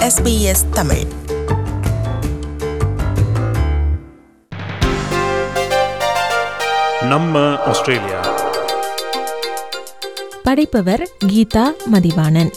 SBS Tamil நம்ம Australia படைப்பவர் கீதா மதிவாணன்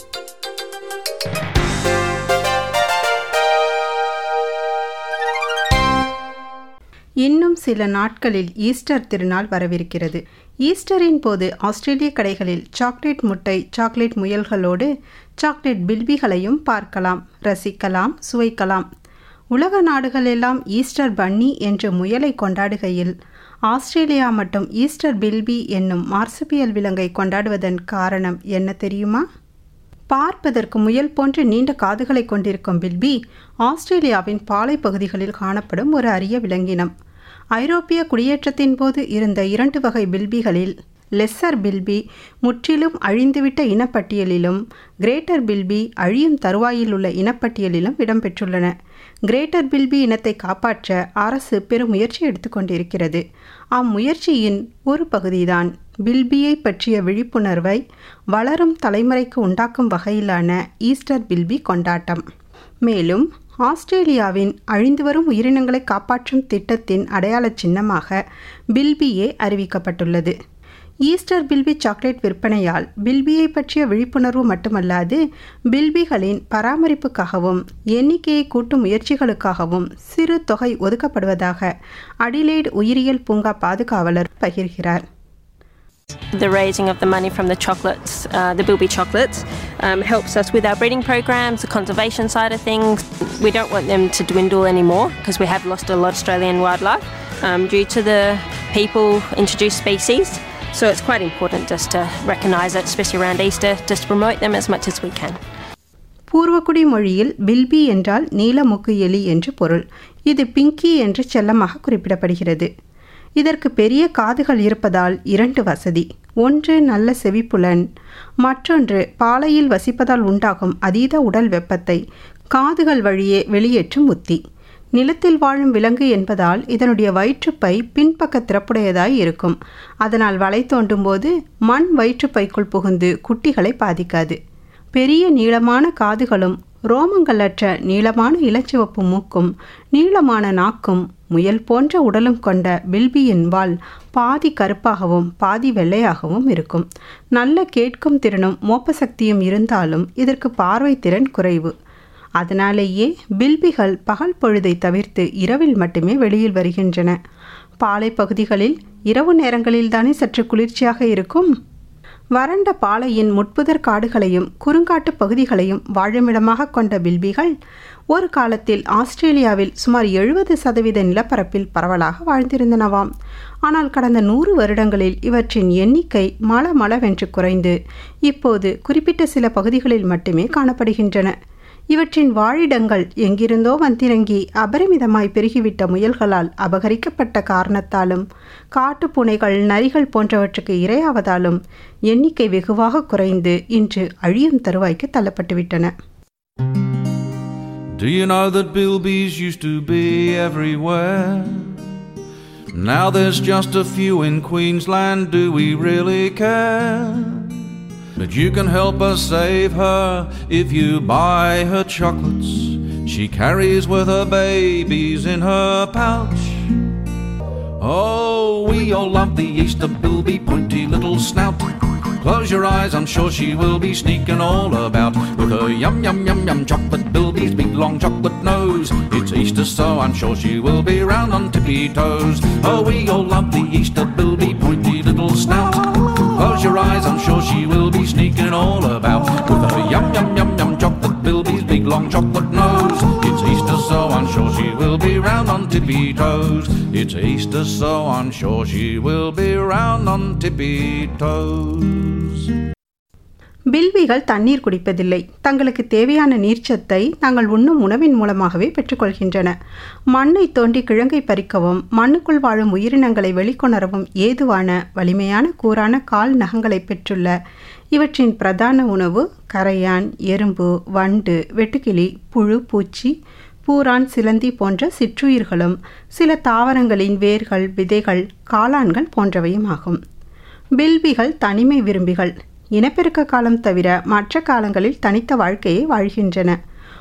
இன்னும் சில நாட்களில் ஈஸ்டர் திருநாள் வரவிருக்கிறது ஈஸ்டரின் போது ஆஸ்திரேலிய கடைகளில் சாக்லேட் முட்டை சாக்லேட் முயல்களோடு சாக்லேட் பில்பிகளையும் பார்க்கலாம் ரசிக்கலாம் சுவைக்கலாம் உலக நாடுகளெல்லாம் ஈஸ்டர் பன்னி என்ற முயலை கொண்டாடுகையில் ஆஸ்திரேலியா மட்டும் ஈஸ்டர் பில்பி என்னும் மார்சபியல் விலங்கை கொண்டாடுவதன் காரணம் என்ன தெரியுமா பார்ப்பதற்கு முயல் போன்ற நீண்ட காதுகளை கொண்டிருக்கும் பில்பி ஆஸ்திரேலியாவின் பாலை பகுதிகளில் காணப்படும் ஒரு அரிய விலங்கினம் ஐரோப்பிய குடியேற்றத்தின் போது இருந்த இரண்டு வகை பில்பிகளில் லெஸ்ஸர் பில்பி முற்றிலும் அழிந்துவிட்ட இனப்பட்டியலிலும் கிரேட்டர் பில்பி அழியும் தருவாயில் உள்ள இனப்பட்டியலிலும் இடம்பெற்றுள்ளன கிரேட்டர் பில்பி இனத்தை காப்பாற்ற அரசு பெரும் முயற்சி எடுத்துக்கொண்டிருக்கிறது அம்முயற்சியின் ஒரு பகுதிதான் பில்பியை பற்றிய விழிப்புணர்வை வளரும் தலைமுறைக்கு உண்டாக்கும் வகையிலான ஈஸ்டர் பில்பி கொண்டாட்டம் மேலும் ஆஸ்திரேலியாவின் அழிந்து வரும் உயிரினங்களை காப்பாற்றும் திட்டத்தின் அடையாள சின்னமாக பில்பியே அறிவிக்கப்பட்டுள்ளது ஈஸ்டர் பில்பி சாக்லேட் விற்பனையால் பில்பியை பற்றிய விழிப்புணர்வு மட்டுமல்லாது பில்பிகளின் பராமரிப்புக்காகவும் எண்ணிக்கையை கூட்டும் முயற்சிகளுக்காகவும் சிறு தொகை ஒதுக்கப்படுவதாக அடிலைட் உயிரியல் பூங்கா பாதுகாவலர் பகிர்கிறார் The raising of the money from the chocolates, uh, the Bilby chocolates, um, helps us with our breeding programs, the conservation side of things. We don't want them to dwindle anymore because we have lost a lot of Australian wildlife um, due to the people introduced species. So it's quite important just to recognise it, especially around Easter, just to promote them as much as we can. பூர்வக்குடி மொழியில் பில்பி என்றால் நீலமுக்கு எலி என்று பொருள் இது பிங்கி என்று செல்லமாக குறிப்பிடப்படுகிறது இதற்கு பெரிய காதுகள் இருப்பதால் இரண்டு வசதி ஒன்று நல்ல செவிப்புலன் மற்றொன்று பாலையில் வசிப்பதால் உண்டாகும் அதீத உடல் வெப்பத்தை காதுகள் வழியே வெளியேற்றும் உத்தி நிலத்தில் வாழும் விலங்கு என்பதால் இதனுடைய வயிற்றுப்பை பின்பக்க திறப்புடையதாய் இருக்கும் அதனால் வலை தோண்டும் போது மண் வயிற்றுப்பைக்குள் புகுந்து குட்டிகளை பாதிக்காது பெரிய நீளமான காதுகளும் ரோமங்களற்ற நீளமான இளச்சிவப்பு மூக்கும் நீளமான நாக்கும் முயல் போன்ற உடலும் கொண்ட பில்பியின் வால் பாதி கருப்பாகவும் பாதி வெள்ளையாகவும் இருக்கும் நல்ல கேட்கும் திறனும் மோப்ப சக்தியும் இருந்தாலும் இதற்கு பார்வை திறன் குறைவு அதனாலேயே பில்பிகள் பகல் பொழுதை தவிர்த்து இரவில் மட்டுமே வெளியில் வருகின்றன பாலை பகுதிகளில் இரவு நேரங்களில் தானே சற்று குளிர்ச்சியாக இருக்கும் வறண்ட பாலையின் முட்புதர் காடுகளையும் குறுங்காட்டு பகுதிகளையும் வாழுமிடமாக கொண்ட பில்பிகள் ஒரு காலத்தில் ஆஸ்திரேலியாவில் சுமார் எழுபது சதவீத நிலப்பரப்பில் பரவலாக வாழ்ந்திருந்தனவாம் ஆனால் கடந்த நூறு வருடங்களில் இவற்றின் எண்ணிக்கை மள மளவென்று குறைந்து இப்போது குறிப்பிட்ட சில பகுதிகளில் மட்டுமே காணப்படுகின்றன இவற்றின் வாழிடங்கள் எங்கிருந்தோ வந்திறங்கி அபரிமிதமாய் பெருகிவிட்ட முயல்களால் அபகரிக்கப்பட்ட காரணத்தாலும் காட்டுப்பூனைகள் நரிகள் போன்றவற்றுக்கு இரையாவதாலும் எண்ணிக்கை வெகுவாக குறைந்து இன்று அழியும் தருவாய்க்கு தள்ளப்பட்டுவிட்டன Do you know that bilbies used to be everywhere? Now there's just a few in Queensland, do we really care? But you can help us save her if you buy her chocolates. She carries with her babies in her pouch. Oh, we all love the Easter Bilby, pointy little snout. Close your eyes, I'm sure she will be sneaking all about with her yum yum yum yum chocolate Bilby's big long chocolate nose. It's Easter, so I'm sure she will be round on tippy toes. Oh, we all love the Easter Bilby, pointy little snout. Close your eyes, I'm sure she will be sneaking all about with her yum yum yum yum chocolate Bilby's big long chocolate nose. It's Easter, so I'm sure she will be round on tippy toes. It's Easter, so I'm sure she will be round on tippy toes. பில்விகள் தண்ணீர் குடிப்பதில்லை தங்களுக்கு தேவையான நீர்ச்சத்தை தாங்கள் உண்ணும் உணவின் மூலமாகவே பெற்றுக்கொள்கின்றன மண்ணை தோண்டி கிழங்கை பறிக்கவும் மண்ணுக்குள் வாழும் உயிரினங்களை வெளிக்கொணரவும் ஏதுவான வலிமையான கூரான கால் நகங்களை பெற்றுள்ள இவற்றின் பிரதான உணவு கரையான் எறும்பு வண்டு வெட்டுக்கிளி புழு பூச்சி பூரான் சிலந்தி போன்ற சிற்றுயிர்களும் சில தாவரங்களின் வேர்கள் விதைகள் காளான்கள் போன்றவையும் ஆகும் பில்பிகள் தனிமை விரும்பிகள் இனப்பெருக்க காலம் தவிர மற்ற காலங்களில் தனித்த வாழ்க்கையை வாழ்கின்றன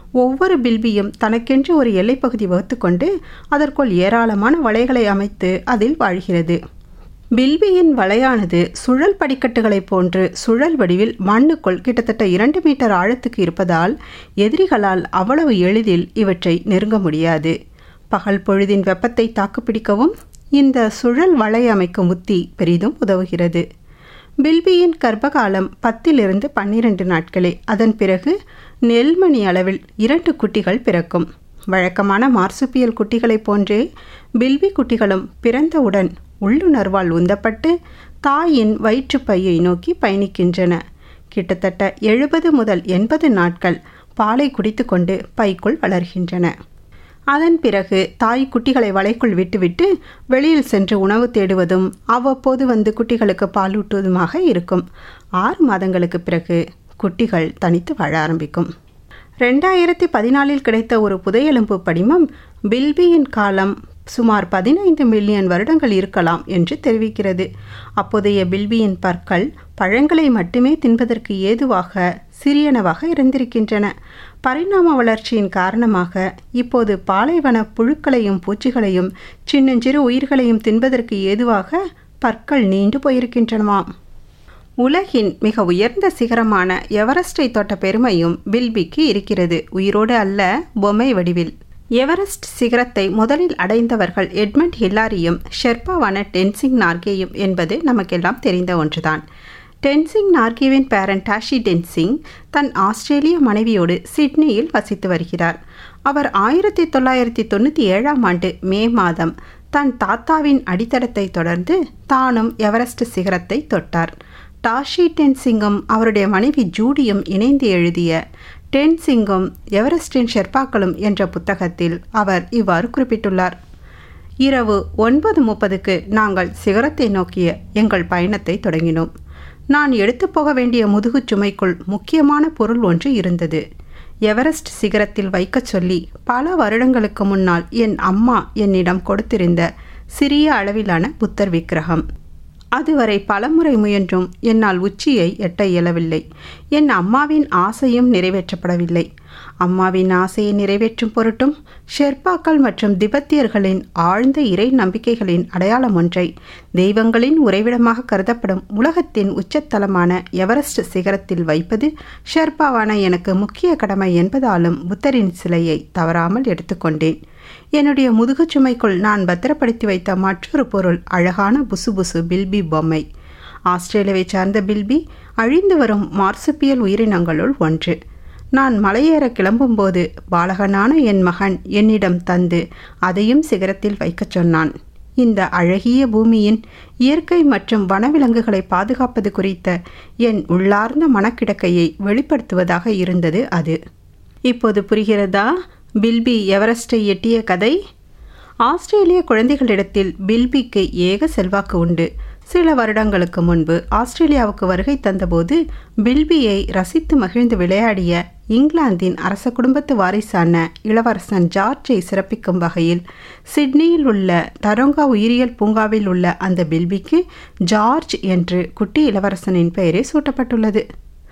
ஒவ்வொரு பில்பியும் தனக்கென்று ஒரு எல்லைப்பகுதி வகுத்துக்கொண்டு அதற்குள் ஏராளமான வலைகளை அமைத்து அதில் வாழ்கிறது பில்பியின் வலையானது சுழல் படிக்கட்டுகளைப் போன்று சுழல் வடிவில் மண்ணுக்குள் கிட்டத்தட்ட இரண்டு மீட்டர் ஆழத்துக்கு இருப்பதால் எதிரிகளால் அவ்வளவு எளிதில் இவற்றை நெருங்க முடியாது பகல் பொழுதின் வெப்பத்தை தாக்குப்பிடிக்கவும் இந்த சுழல் வலை அமைக்கும் உத்தி பெரிதும் உதவுகிறது பில்பியின் கர்ப்பகாலம் பத்திலிருந்து பன்னிரண்டு நாட்களே அதன் பிறகு நெல்மணி அளவில் இரண்டு குட்டிகள் பிறக்கும் வழக்கமான மார்சுப்பியல் குட்டிகளைப் போன்றே பில்பி குட்டிகளும் பிறந்தவுடன் உள்ளுணர்வால் உந்தப்பட்டு தாயின் வயிற்றுப்பையை நோக்கி பயணிக்கின்றன கிட்டத்தட்ட எழுபது முதல் எண்பது நாட்கள் பாலை குடித்துக்கொண்டு பைக்குள் வளர்கின்றன அதன் பிறகு தாய் குட்டிகளை வலைக்குள் விட்டுவிட்டு வெளியில் சென்று உணவு தேடுவதும் அவ்வப்போது வந்து குட்டிகளுக்கு பாலூட்டுவதுமாக இருக்கும் ஆறு மாதங்களுக்கு பிறகு குட்டிகள் தனித்து வாழ ஆரம்பிக்கும் ரெண்டாயிரத்தி பதினாலில் கிடைத்த ஒரு புதையெலும்பு படிமம் பில்பியின் காலம் சுமார் பதினைந்து மில்லியன் வருடங்கள் இருக்கலாம் என்று தெரிவிக்கிறது அப்போதைய பில்பியின் பற்கள் பழங்களை மட்டுமே தின்பதற்கு ஏதுவாக சிறியனவாக இருந்திருக்கின்றன பரிணாம வளர்ச்சியின் காரணமாக இப்போது பாலைவன புழுக்களையும் பூச்சிகளையும் சின்னஞ்சிறு உயிர்களையும் தின்பதற்கு ஏதுவாக பற்கள் நீண்டு போயிருக்கின்றனவாம் உலகின் மிக உயர்ந்த சிகரமான எவரெஸ்டை தொட்ட பெருமையும் பில்பிக்கு இருக்கிறது உயிரோடு அல்ல பொம்மை வடிவில் எவரெஸ்ட் சிகரத்தை முதலில் அடைந்தவர்கள் எட்மண்ட் ஹில்லாரியும் ஷெர்பாவான டென்சிங் நார்கேயும் என்பது நமக்கெல்லாம் தெரிந்த ஒன்றுதான் டென்சிங் நார்கேவின் பேரன் டாஷி டென்சிங் தன் ஆஸ்திரேலிய மனைவியோடு சிட்னியில் வசித்து வருகிறார் அவர் ஆயிரத்தி தொள்ளாயிரத்தி தொண்ணூற்றி ஏழாம் ஆண்டு மே மாதம் தன் தாத்தாவின் அடித்தடத்தை தொடர்ந்து தானும் எவரெஸ்ட் சிகரத்தை தொட்டார் டாஷி டென்சிங்கும் அவருடைய மனைவி ஜூடியும் இணைந்து எழுதிய டென்சிங்கும் எவரெஸ்டின் ஷெர்பாக்களும் என்ற புத்தகத்தில் அவர் இவ்வாறு குறிப்பிட்டுள்ளார் இரவு ஒன்பது முப்பதுக்கு நாங்கள் சிகரத்தை நோக்கிய எங்கள் பயணத்தை தொடங்கினோம் நான் எடுத்து போக வேண்டிய முதுகுச் சுமைக்குள் முக்கியமான பொருள் ஒன்று இருந்தது எவரெஸ்ட் சிகரத்தில் வைக்கச் சொல்லி பல வருடங்களுக்கு முன்னால் என் அம்மா என்னிடம் கொடுத்திருந்த சிறிய அளவிலான புத்தர் விக்கிரகம் அதுவரை பலமுறை முயன்றும் என்னால் உச்சியை எட்ட இயலவில்லை என் அம்மாவின் ஆசையும் நிறைவேற்றப்படவில்லை அம்மாவின் ஆசையை நிறைவேற்றும் பொருட்டும் ஷெர்பாக்கள் மற்றும் திபெத்தியர்களின் ஆழ்ந்த இறை நம்பிக்கைகளின் அடையாளம் ஒன்றை தெய்வங்களின் உறைவிடமாக கருதப்படும் உலகத்தின் உச்சத்தலமான எவரெஸ்ட் சிகரத்தில் வைப்பது ஷெர்பாவான எனக்கு முக்கிய கடமை என்பதாலும் புத்தரின் சிலையை தவறாமல் எடுத்துக்கொண்டேன் என்னுடைய முதுகுச் சுமைக்குள் நான் பத்திரப்படுத்தி வைத்த மற்றொரு பொருள் அழகான புசு புசு பில்பி பொம்மை ஆஸ்திரேலியாவை சார்ந்த பில்பி அழிந்து வரும் மார்சுப்பியல் உயிரினங்களுள் ஒன்று நான் மலையேற கிளம்பும்போது பாலகனான என் மகன் என்னிடம் தந்து அதையும் சிகரத்தில் வைக்கச் சொன்னான் இந்த அழகிய பூமியின் இயற்கை மற்றும் வனவிலங்குகளை பாதுகாப்பது குறித்த என் உள்ளார்ந்த மனக்கிடக்கையை வெளிப்படுத்துவதாக இருந்தது அது இப்போது புரிகிறதா பில்பி எவரெஸ்டை எட்டிய கதை ஆஸ்திரேலிய குழந்தைகளிடத்தில் பில்பிக்கு ஏக செல்வாக்கு உண்டு சில வருடங்களுக்கு முன்பு ஆஸ்திரேலியாவுக்கு வருகை தந்தபோது பில்பியை ரசித்து மகிழ்ந்து விளையாடிய இங்கிலாந்தின் அரச குடும்பத்து வாரிசான இளவரசன் ஜார்ஜை சிறப்பிக்கும் வகையில் சிட்னியில் உள்ள தரோங்கா உயிரியல் பூங்காவில் உள்ள அந்த பில்பிக்கு ஜார்ஜ் என்று குட்டி இளவரசனின் பெயரே சூட்டப்பட்டுள்ளது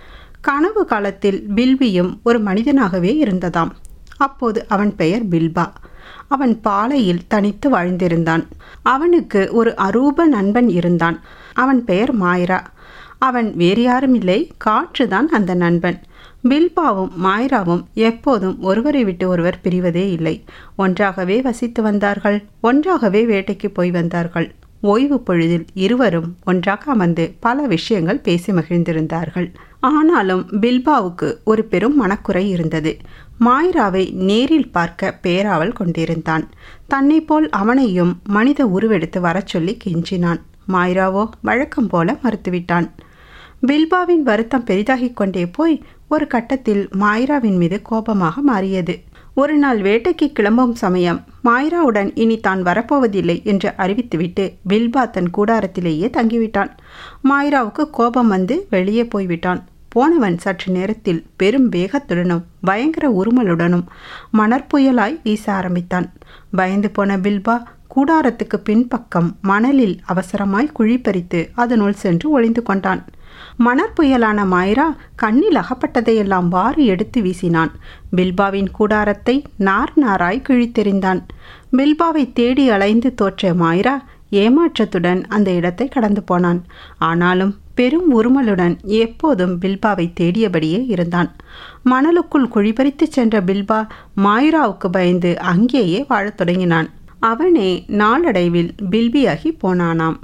கனவு காலத்தில் பில்பியும் ஒரு மனிதனாகவே இருந்ததாம் அப்போது அவன் பெயர் பில்பா அவன் பாலையில் தனித்து வாழ்ந்திருந்தான் அவனுக்கு ஒரு அரூப நண்பன் இருந்தான் அவன் பெயர் மாயரா அவன் வேறு யாரும் இல்லை காற்றுதான் அந்த நண்பன் பில்பாவும் மாயராவும் எப்போதும் ஒருவரை விட்டு ஒருவர் பிரிவதே இல்லை ஒன்றாகவே வசித்து வந்தார்கள் ஒன்றாகவே வேட்டைக்கு போய் வந்தார்கள் ஓய்வு பொழுதில் இருவரும் ஒன்றாக அமர்ந்து பல விஷயங்கள் பேசி மகிழ்ந்திருந்தார்கள் ஆனாலும் பில்பாவுக்கு ஒரு பெரும் மனக்குறை இருந்தது மாயிராவை நேரில் பார்க்க பேராவல் கொண்டிருந்தான் தன்னை போல் அவனையும் மனித உருவெடுத்து வரச் சொல்லி கெஞ்சினான் மாயிராவோ வழக்கம் போல மறுத்துவிட்டான் பில்பாவின் வருத்தம் பெரிதாகிக் கொண்டே போய் ஒரு கட்டத்தில் மாயிராவின் மீது கோபமாக மாறியது ஒரு நாள் வேட்டைக்கு கிளம்பும் சமயம் மாயிராவுடன் இனி தான் வரப்போவதில்லை என்று அறிவித்துவிட்டு பில்பா தன் கூடாரத்திலேயே தங்கிவிட்டான் மாயிராவுக்கு கோபம் வந்து வெளியே போய்விட்டான் போனவன் சற்று நேரத்தில் பெரும் வேகத்துடனும் பயங்கர உருமலுடனும் மணற்புயலாய் வீச ஆரம்பித்தான் பயந்து போன பில்பா கூடாரத்துக்கு பின்பக்கம் மணலில் அவசரமாய் குழி பறித்து அதனுள் சென்று ஒளிந்து கொண்டான் மணற்புயலான மாயரா கண்ணில் அகப்பட்டதையெல்லாம் வாரி எடுத்து வீசினான் பில்பாவின் கூடாரத்தை நார் நாராய் கிழித்தெறிந்தான் பில்பாவை தேடி அலைந்து தோற்ற மாயரா ஏமாற்றத்துடன் அந்த இடத்தை கடந்து போனான் ஆனாலும் பெரும் உருமலுடன் எப்போதும் பில்பாவை தேடியபடியே இருந்தான் மணலுக்குள் குழிபறித்து சென்ற பில்பா மாயிராவுக்கு பயந்து அங்கேயே வாழத் தொடங்கினான் அவனே நாளடைவில் பில்பியாகி போனானாம்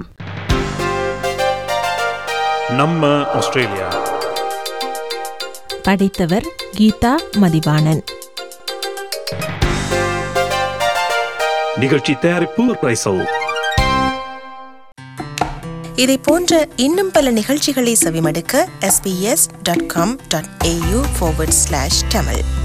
நம்ம ஆஸ்திரேலியா படித்தவர் கீதா மதிவாணன் நிகழ்ச்சி தயாரிப்பு ரைசல் இதை போன்ற இன்னும் பல நிகழ்ச்சிகளை செவிமடுக்க sbs.com.au forward slash tamil